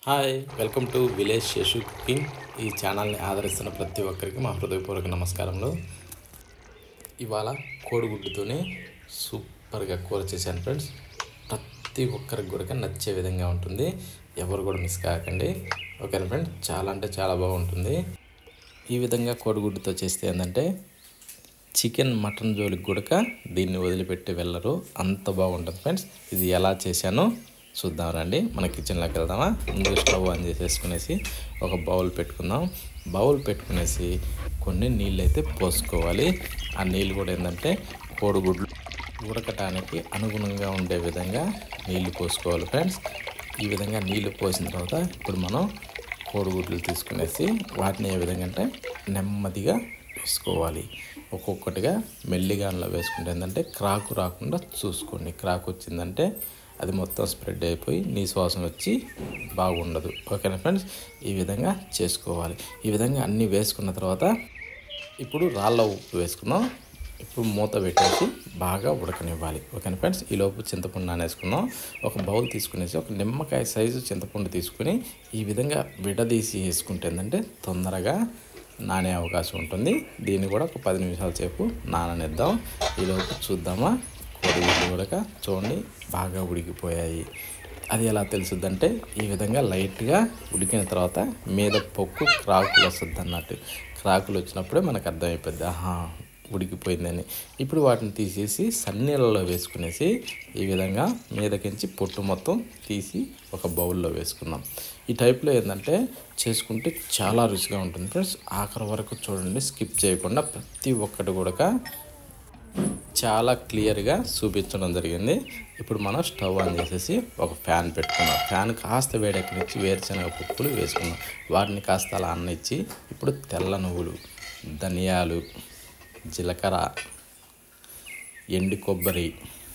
hi welcome to village Seshu cooking ఈ ఛానల్ని ఆదరిస్తున్న ప్రతి ఒక్కరికి మా హృదయపూర్వక నమస్కారములు ఇవాళ కోడిగుడ్డుతోనే సూపర్గా కూర చేశాను ఫ్రెండ్స్ ప్రతి ఒక్కరికి కూడా నచ్చే విధంగా ఉంటుంది ఎవరు కూడా మిస్ కాకండి ఓకేనా ఫ్రెండ్స్ చాలా అంటే చాలా బాగుంటుంది ఈ విధంగా కోడిగుడ్డుతో చేస్తే ఏంటంటే చికెన్ మటన్ జోలికి కూడా దీన్ని వదిలిపెట్టి వెళ్ళరు అంత బాగుంటుంది ఫ్రెండ్స్ ఇది ఎలా చేశానో చూద్దాం రండి మన కిచెన్లోకి వెళ్దామా ముందు స్టవ్ ఆన్ చేసేసుకునేసి ఒక బౌల్ పెట్టుకుందాం బౌల్ పెట్టుకునేసి కొన్ని నీళ్ళు అయితే పోసుకోవాలి ఆ నీళ్ళు కూడా ఏంటంటే కోడిగుడ్లు ఉడకటానికి అనుగుణంగా ఉండే విధంగా నీళ్లు పోసుకోవాలి ఫ్రెండ్స్ ఈ విధంగా నీళ్లు పోసిన తర్వాత ఇప్పుడు మనం కోడిగుడ్లు తీసుకునేసి వాటిని ఏ విధంగా అంటే నెమ్మదిగా వేసుకోవాలి ఒక్కొక్కటిగా మెల్లిగా అందులో వేసుకుంటే ఏంటంటే క్రాకు రాకుండా చూసుకోండి క్రాక్ వచ్చిందంటే అది మొత్తం స్ప్రెడ్ అయిపోయి నీ శ్వాసం వచ్చి బాగుండదు ఓకేనా ఫ్రెండ్స్ ఈ విధంగా చేసుకోవాలి ఈ విధంగా అన్నీ వేసుకున్న తర్వాత ఇప్పుడు రాళ్ళ ఉప్పు వేసుకున్నాం ఇప్పుడు మూత పెట్టేసి బాగా ఉడకనివ్వాలి ఓకేనా ఫ్రెండ్స్ ఈ లోపు చింతపండు నానేసుకున్నాం ఒక బౌల్ తీసుకునేసి ఒక నిమ్మకాయ సైజు చింతపండు తీసుకుని ఈ విధంగా విడదీసి వేసుకుంటే ఏంటంటే తొందరగా నానే అవకాశం ఉంటుంది దీన్ని కూడా ఒక పది నిమిషాల సేపు నాననిద్దాం ఈ లోపు చూద్దామా కోడిగుడ్లు కూడా చూడండి బాగా ఉడికిపోయాయి అది ఎలా తెలుసుద్దంటే ఈ విధంగా లైట్గా ఉడికిన తర్వాత మీద పొక్కు క్రాకులు వస్తుంది అన్నట్టు క్రాకులు వచ్చినప్పుడే మనకు అర్థమైపోద్ది ఆహా ఉడికిపోయిందని ఇప్పుడు వాటిని తీసేసి సన్నీళ్ళలో వేసుకునేసి ఈ విధంగా మీదకించి పొట్టు మొత్తం తీసి ఒక బౌల్లో వేసుకుందాం ఈ టైప్లో ఏంటంటే చేసుకుంటే చాలా రుచిగా ఉంటుంది ఫ్రెండ్స్ ఆఖరి వరకు చూడండి స్కిప్ చేయకుండా ప్రతి ఒక్కటి కూడా చాలా క్లియర్గా చూపించడం జరిగింది ఇప్పుడు మనం స్టవ్ ఆన్ చేసేసి ఒక ఫ్యాన్ పెట్టుకున్నాం ఫ్యాన్ కాస్త వేడెక్కనిచ్చి వేరుశనగ పప్పులు వేసుకున్నాం వాటిని కాస్త అలా అన్నిచ్చి ఇప్పుడు తెల్ల నువ్వులు ధనియాలు జీలకర్ర ఎండు కొబ్బరి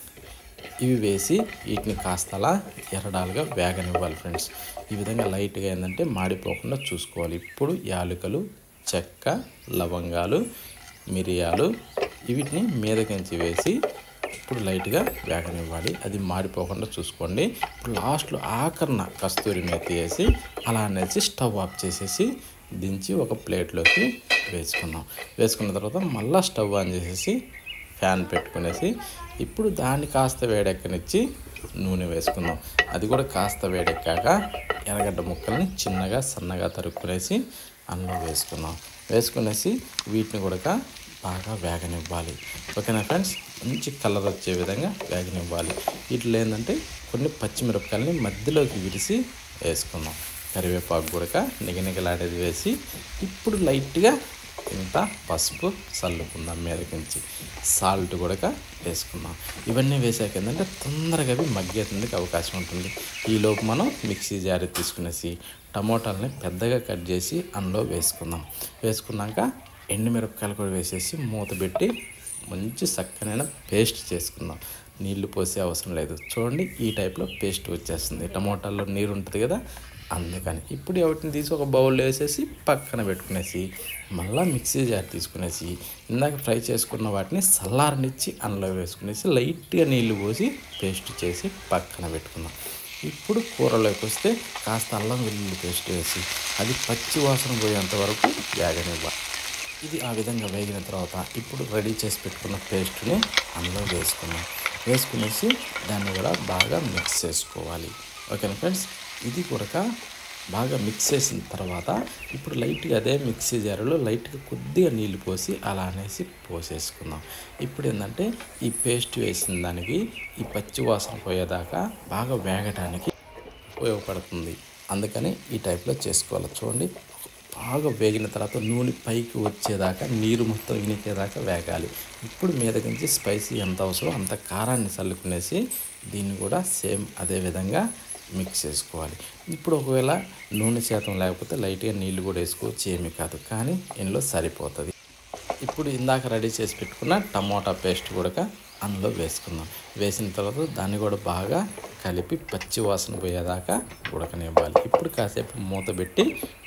ఇవి వేసి వీటిని కాస్త అలా ఎర్రడాలుగా వేగనివ్వాలి ఫ్రెండ్స్ ఈ విధంగా లైట్గా ఏంటంటే మాడిపోకుండా చూసుకోవాలి ఇప్పుడు యాలకులు చెక్క లవంగాలు మిరియాలు వీటిని మీదకించి వేసి ఇప్పుడు లైట్గా వేగనివ్వాలి అది మాడిపోకుండా చూసుకోండి ఇప్పుడు లాస్ట్లో ఆఖరణ కస్తూరి మేతి వేసి అలా అనేసి స్టవ్ ఆఫ్ చేసేసి దించి ఒక ప్లేట్లోకి వేసుకున్నాం వేసుకున్న తర్వాత మళ్ళీ స్టవ్ ఆన్ చేసేసి ఫ్యాన్ పెట్టుకునేసి ఇప్పుడు దాన్ని కాస్త వేడెక్కనిచ్చి నూనె వేసుకుందాం అది కూడా కాస్త వేడెక్కాక ఎర్రగడ్డ ముక్కల్ని చిన్నగా సన్నగా తరుక్కునేసి అన్నం వేసుకుందాం వేసుకునేసి వీటిని కూడా బాగా వేగనివ్వాలి ఓకేనా ఫ్రెండ్స్ మంచి కలర్ వచ్చే విధంగా వేగనివ్వాలి వీటిలో ఏంటంటే కొన్ని పచ్చిమిరపకాయలని మధ్యలోకి విరిసి వేసుకుందాం కరివేపాకు కూడా నిగనిగలాడేది వేసి ఇప్పుడు లైట్గా ఇంత పసుపు చల్లుకుందాం మీదకించి సాల్ట్ కూడా వేసుకుందాం ఇవన్నీ వేసాక ఏంటంటే తొందరగా అవి మగ్గేందుకు అవకాశం ఉంటుంది ఈలోపు మనం మిక్సీ జార్ తీసుకునేసి టమోటాలని పెద్దగా కట్ చేసి అందులో వేసుకుందాం వేసుకున్నాక ఎండుమిరపకాయలు కూడా వేసేసి మూత పెట్టి మంచి చక్కనైన పేస్ట్ చేసుకుందాం నీళ్లు పోసే అవసరం లేదు చూడండి ఈ టైప్లో పేస్ట్ వచ్చేస్తుంది టమోటాల్లో నీరు ఉంటుంది కదా అందుకని ఇప్పుడు వాటిని తీసి ఒక బౌల్లో వేసేసి పక్కన పెట్టుకునేసి మళ్ళీ మిక్సీ జార్ తీసుకునేసి ఇందాక ఫ్రై చేసుకున్న వాటిని చల్లారనిచ్చి అందులో వేసుకునేసి లైట్గా నీళ్లు పోసి పేస్ట్ చేసి పక్కన పెట్టుకుందాం ఇప్పుడు కూరలోకి వస్తే కాస్త అల్లం వెల్లుల్లి పేస్ట్ వేసి అది పచ్చి వాసన పోయేంత వరకు వేగనివ్వాలి ఇది ఆ విధంగా వేగిన తర్వాత ఇప్పుడు రెడీ చేసి పెట్టుకున్న పేస్ట్ని అందులో వేసుకున్నాం వేసుకునేసి దాన్ని కూడా బాగా మిక్స్ చేసుకోవాలి ఓకేనా ఫ్రెండ్స్ ఇది కూడా బాగా మిక్స్ చేసిన తర్వాత ఇప్పుడు లైట్గా అదే మిక్సీ జారులో లైట్గా కొద్దిగా నీళ్ళు పోసి అలా అనేసి పోసేసుకుందాం ఇప్పుడు ఏంటంటే ఈ పేస్ట్ వేసిన దానికి ఈ పచ్చి వాసన పోయేదాకా బాగా వేగడానికి ఉపయోగపడుతుంది అందుకని ఈ టైప్లో చేసుకోవాలి చూడండి బాగా వేగిన తర్వాత నూనె పైకి వచ్చేదాకా నీరు మొత్తం ఇనికేదాకా వేగాలి ఇప్పుడు మీదకించి స్పైసీ ఎంత అవసరం అంత కారాన్ని చల్లుకునేసి దీన్ని కూడా సేమ్ అదే విధంగా మిక్స్ చేసుకోవాలి ఇప్పుడు ఒకవేళ నూనె శాతం లేకపోతే లైట్గా నీళ్ళు కూడా వేసుకోవచ్చు ఏమీ కాదు కానీ ఇందులో సరిపోతుంది ఇప్పుడు ఇందాక రెడీ చేసి పెట్టుకున్న టమోటా పేస్ట్ కూడా అందులో వేసుకుందాం వేసిన తర్వాత దాన్ని కూడా బాగా కలిపి పచ్చి వాసన పోయేదాకా ఉడకనివ్వాలి ఇప్పుడు కాసేపు మూత పెట్టి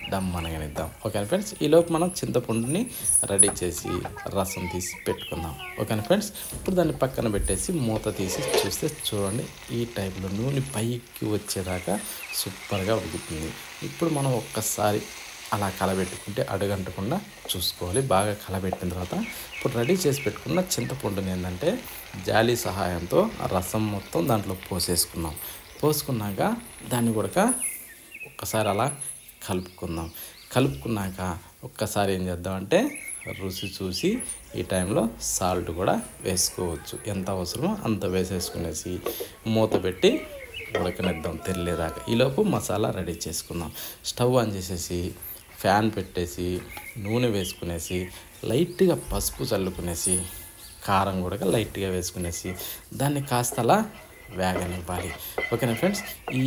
దమ్ అనగనిద్దాం ఓకేనా ఫ్రెండ్స్ ఈలోపు మనం చింతపండుని రెడీ చేసి రసం తీసి పెట్టుకుందాం ఓకేనా ఫ్రెండ్స్ ఇప్పుడు దాన్ని పక్కన పెట్టేసి మూత తీసి చూస్తే చూడండి ఈ టైంలో నూనె పైకి వచ్చేదాకా సూపర్గా ఉడుకుతుంది ఇప్పుడు మనం ఒక్కసారి అలా కలబెట్టుకుంటే అడుగంటకుండా చూసుకోవాలి బాగా కలబెట్టిన తర్వాత ఇప్పుడు రెడీ చేసి పెట్టుకున్న చింతపండుని ఏంటంటే జాలి సహాయంతో ఆ రసం మొత్తం దాంట్లో పోసేసుకున్నాం పోసుకున్నాక దాన్ని కూడా ఒక్కసారి అలా కలుపుకుందాం కలుపుకున్నాక ఒక్కసారి ఏం చేద్దామంటే రుచి చూసి ఈ టైంలో సాల్ట్ కూడా వేసుకోవచ్చు ఎంత అవసరమో అంత వేసేసుకునేసి మూత పెట్టి ఉడకనిద్దాం తెరలేదాకా ఈలోపు మసాలా రెడీ చేసుకుందాం స్టవ్ ఆన్ చేసేసి ఫ్యాన్ పెట్టేసి నూనె వేసుకునేసి లైట్గా పసుపు చల్లుకునేసి కారం కూడా లైట్గా వేసుకునేసి దాన్ని కాస్త అలా వేగనివ్వాలి ఓకేనా ఫ్రెండ్స్ ఈ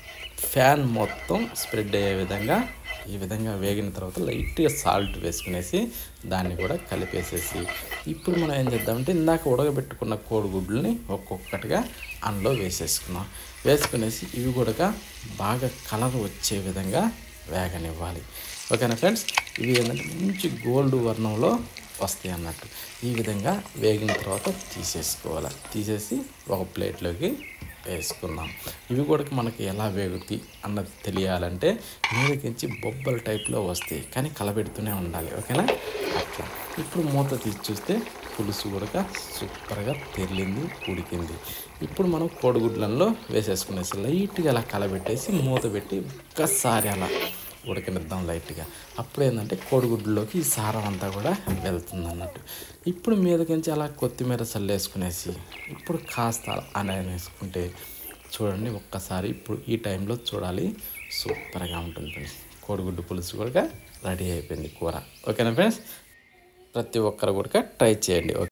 ఫ్యాన్ మొత్తం స్ప్రెడ్ అయ్యే విధంగా ఈ విధంగా వేగిన తర్వాత లైట్గా సాల్ట్ వేసుకునేసి దాన్ని కూడా కలిపేసేసి ఇప్పుడు మనం ఏం చేద్దామంటే ఇందాక ఉడకబెట్టుకున్న కోడిగుడ్లని ఒక్కొక్కటిగా అందులో వేసేసుకున్నాం వేసుకునేసి ఇవి కూడా బాగా కలర్ వచ్చే విధంగా వేగనివ్వాలి ఓకేనా ఫ్రెండ్స్ ఇవి ఏంటంటే మంచి గోల్డ్ వర్ణంలో వస్తాయి అన్నట్టు ఈ విధంగా వేగిన తర్వాత తీసేసుకోవాలి తీసేసి ఒక ప్లేట్లోకి వేసుకుందాం ఇవి కూడా మనకి ఎలా వేగుతాయి అన్నది తెలియాలంటే మీదకించి బొబ్బల టైప్లో వస్తాయి కానీ కలబెడుతూనే ఉండాలి ఓకేనా అట్లా ఇప్పుడు మూత తీసి చూస్తే పులుసు కూడా సూపర్గా తెరిలింది ఉడికింది ఇప్పుడు మనం కోడిగుడ్లలో వేసేసుకునేసి లైట్గా అలా కలబెట్టేసి మూత పెట్టి ఒక్కసారి అలా ఉడకనిద్దాం లైట్గా అప్పుడు ఏంటంటే కోడిగుడ్డులోకి ఈ సారం అంతా కూడా వెళ్తుంది అన్నట్టు ఇప్పుడు మీదకించి అలా కొత్తిమీర చల్లేసుకునేసి ఇప్పుడు కాస్త అలా వేసుకుంటే చూడండి ఒక్కసారి ఇప్పుడు ఈ టైంలో చూడాలి సూపర్గా ఉంటుంది ఫ్రెండ్స్ కోడిగుడ్డు పులుసు కూడా రెడీ అయిపోయింది కూర ఓకేనా ఫ్రెండ్స్ ప్రతి ఒక్కరు కూడా ట్రై చేయండి